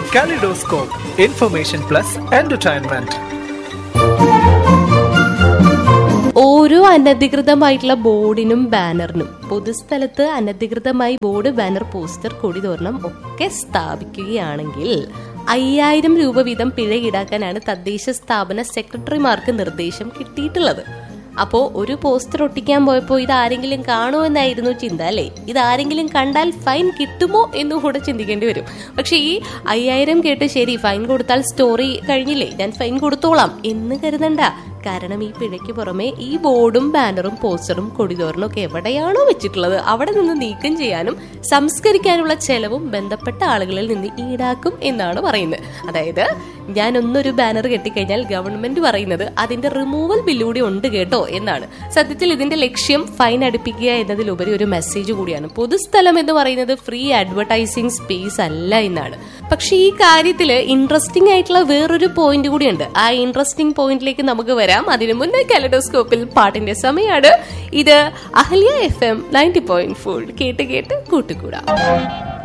Kaleidoscope, information plus entertainment. ഓരോ അനധികൃതമായിട്ടുള്ള ബോർഡിനും ബാനറിനും പൊതുസ്ഥലത്ത് അനധികൃതമായി ബോർഡ് ബാനർ പോസ്റ്റർ കൊടി തോരണം ഒക്കെ സ്ഥാപിക്കുകയാണെങ്കിൽ അയ്യായിരം രൂപ വീതം പിഴ ഈടാക്കാനാണ് തദ്ദേശ സ്ഥാപന സെക്രട്ടറിമാർക്ക് നിർദ്ദേശം കിട്ടിയിട്ടുള്ളത് അപ്പോ ഒരു പോസ്റ്റർ ഒട്ടിക്കാൻ പോയപ്പോ ഇത് ആരെങ്കിലും കാണുമോ എന്നായിരുന്നു ചിന്ത അല്ലേ ഇത് ആരെങ്കിലും കണ്ടാൽ ഫൈൻ കിട്ടുമോ എന്നും കൂടെ ചിന്തിക്കേണ്ടി വരും പക്ഷെ ഈ അയ്യായിരം കേട്ട് ശരി ഫൈൻ കൊടുത്താൽ സ്റ്റോറി കഴിഞ്ഞില്ലേ ഞാൻ ഫൈൻ കൊടുത്തോളാം എന്ന് കരുതണ്ട കാരണം ഈ പിഴയ്ക്ക് പുറമെ ഈ ബോർഡും ബാനറും പോസ്റ്ററും കൊടിതോരണവും ഒക്കെ എവിടെയാണോ വെച്ചിട്ടുള്ളത് അവിടെ നിന്ന് നീക്കം ചെയ്യാനും സംസ്കരിക്കാനുള്ള ചെലവും ബന്ധപ്പെട്ട ആളുകളിൽ നിന്ന് ഈടാക്കും എന്നാണ് പറയുന്നത് അതായത് ഞാൻ ഒന്നൊരു ബാനർ കെട്ടിക്കഴിഞ്ഞാൽ ഗവൺമെന്റ് പറയുന്നത് അതിന്റെ റിമൂവൽ ബില്ലൂടെ ഉണ്ട് കേട്ടോ എന്നാണ് സത്യത്തിൽ ഇതിന്റെ ലക്ഷ്യം ഫൈൻ അടുപ്പിക്കുക എന്നതിലുപരി ഒരു മെസ്സേജ് കൂടിയാണ് പൊതുസ്ഥലം എന്ന് പറയുന്നത് ഫ്രീ അഡ്വർടൈസിംഗ് സ്പേസ് അല്ല എന്നാണ് പക്ഷെ ഈ കാര്യത്തിൽ ഇൻട്രസ്റ്റിംഗ് ആയിട്ടുള്ള വേറൊരു പോയിന്റ് കൂടിയുണ്ട് ആ ഇൻട്രസ്റ്റിംഗ് പോയിന്റിലേക്ക് നമുക്ക് വരാം അതിനു മുന്നേ കാലഡോസ്കോപ്പിൽ പാട്ടിന്റെ സമയമാണ് ഇത് Ahalya F M ninety point four കേട്ട് കേട്ട് കൂട്ടുകൂടാം